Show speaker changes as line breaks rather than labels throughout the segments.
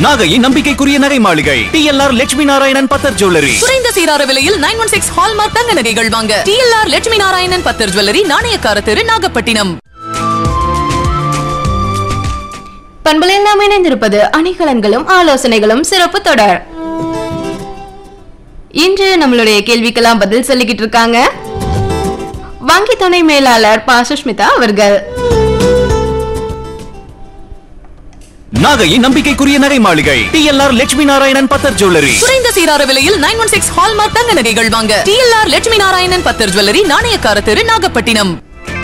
நாகையின் நம்பிக்கைக்குரிய நகை மாளிகை டிஎல்ஆர் லட்சுமி நாராயணன் பத்தர் ஜுவல்லரி
குறைந்த சீரார விலையில் நைன் ஒன் சிக்ஸ் ஹால்மார்க் தங்க நகைகள் வாங்க டிஎல்ஆர் லட்சுமி நாராயணன் பத்தர் ஜுவல்லரி நாணயக்கார தெரு நாகப்பட்டினம்
பண்பலில் நாம் இணைந்திருப்பது அணிகலன்களும் ஆலோசனைகளும் சிறப்பு தொடர் இன்று நம்மளுடைய கேள்விக்கெல்லாம் பதில் சொல்லிக்கிட்டு இருக்காங்க வங்கி துணை மேலாளர் பா சுஷ்மிதா அவர்கள்
நாகையின் நம்பிக்கைக்குரிய நகை மாளிகை டிஎல்ஆர் லட்சுமி நாராயணன் பத்தர் ஜுவல்லரி
குறைந்த சீரார விலையில் நைன் ஒன் சிக்ஸ் ஹால்மார்க் தங்க நகைகள் வாங்க டிஎல்ஆர் லட்சுமி நாராயணன் பத்தர் ஜுவல்லரி நாணயக்கார தெரு நாகப்பட்டினம்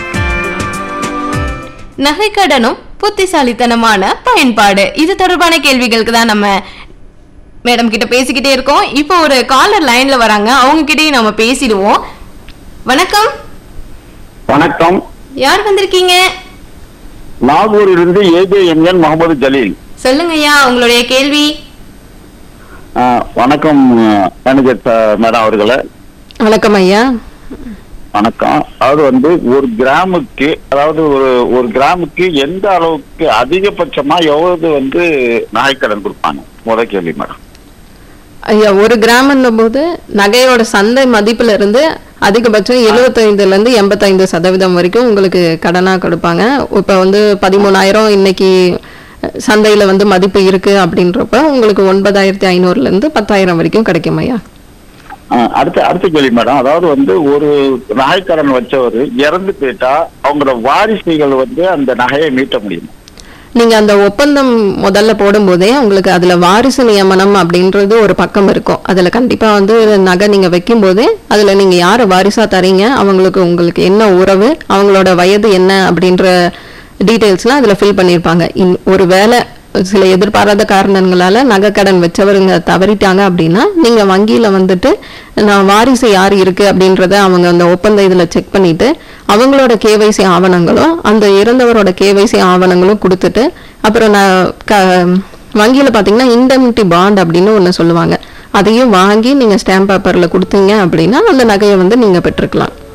நகைக்கடனும் புத்திசாலித்தனமான பயன்பாடு இது தொடர்பான கேள்விகளுக்கு தான் நம்ம மேடம் கிட்ட பேசிக்கிட்டே இருக்கோம் இப்போ ஒரு காலர் லைன்ல வராங்க அவங்க கிட்டயும் நம்ம பேசிடுவோம் வணக்கம்
வணக்கம்
யார் வந்திருக்கீங்க
நாகூரிலிருந்து ஏஜேஎம்என் முகமது ஜலீல்
சொல்லுங்க ஐயா உங்களுடைய கேள்வி
ஆ, வணக்கம் மேனேஜர் ச- மேடம் அவர்களே
வணக்கம் ஐயா
வணக்கம் அதாவது வந்து ஒரு கிராமுக்கு அதாவது ஒரு ஒரு கிராமுக்கு எந்த அளவுக்கு அதிகபட்சமா எவ்வளவு வந்து நகைக்கடன் கொடுப்பாங்க முத கேள்வி மேடம்
ஐயா ஒரு கிராம்ன்னும் போது நகையோட சந்தை மதிப்புல இருந்து அதிகபட்சம் எழுபத்தைந்துல இருந்து எண்பத்தைந்து சதவீதம் வரைக்கும் உங்களுக்கு கடனா கொடுப்பாங்க இப்ப வந்து பதிமூணாயிரம் இன்னைக்கு சந்தையில வந்து மதிப்பு இருக்கு அப்படின்றப்ப உங்களுக்கு ஒன்பதாயிரத்தி ஐநூறுல இருந்து பத்தாயிரம் வரைக்கும் கிடைக்கும் ஐயா
ஆ, அடுத்த அடுத்த கேள்வி மேடம் அதாவது வந்து ஒரு நகைக்கடன் வச்சவர் இறந்து போயிட்டா அவங்களோட வாரிசுகள் வந்து அந்த நகையை மீட்ட முடியும்
நீங்க அந்த ஒப்பந்தம் முதல்ல போடும்போதே உங்களுக்கு அதுல வாரிசு நியமனம் அப்படின்றது ஒரு பக்கம் இருக்கும் அதுல கண்டிப்பா வந்து நகை நீங்க வைக்கும்போதே அதுல நீங்க யாரை வாரிசா தரீங்க அவங்களுக்கு உங்களுக்கு என்ன உறவு அவங்களோட வயது என்ன அப்படின்ற டீட்டெயில்ஸ்லாம் அதுல ஃபில் பண்ணியிருப்பாங்க இன் ஒரு வேளை சில எதிர்பாராத காரணங்களால நகை கடன் வச்சவருங்க தவறிட்டாங்க அப்படின்னா நீங்க வங்கியில வந்துட்டு நான் வாரிசு யார் இருக்கு அப்படின்றத அவங்க அந்த ஒப்பந்த இதுல செக் பண்ணிட்டு அவங்களோட கேவைசி ஆவணங்களும் அந்த இறந்தவரோட கேவைசி ஆவணங்களும் கொடுத்துட்டு அப்புறம் நான் க வங்கியில பாத்தீங்கன்னா இண்டமிட்டி பாண்ட் அப்படின்னு ஒண்ணு சொல்லுவாங்க அதையும் வாங்கி நீங்க ஸ்டாம்ப் பேப்பர்ல கொடுத்தீங்க அப்படின்னா அந்த நகையை வந்து நீங்க பெற்றுக்கலாம்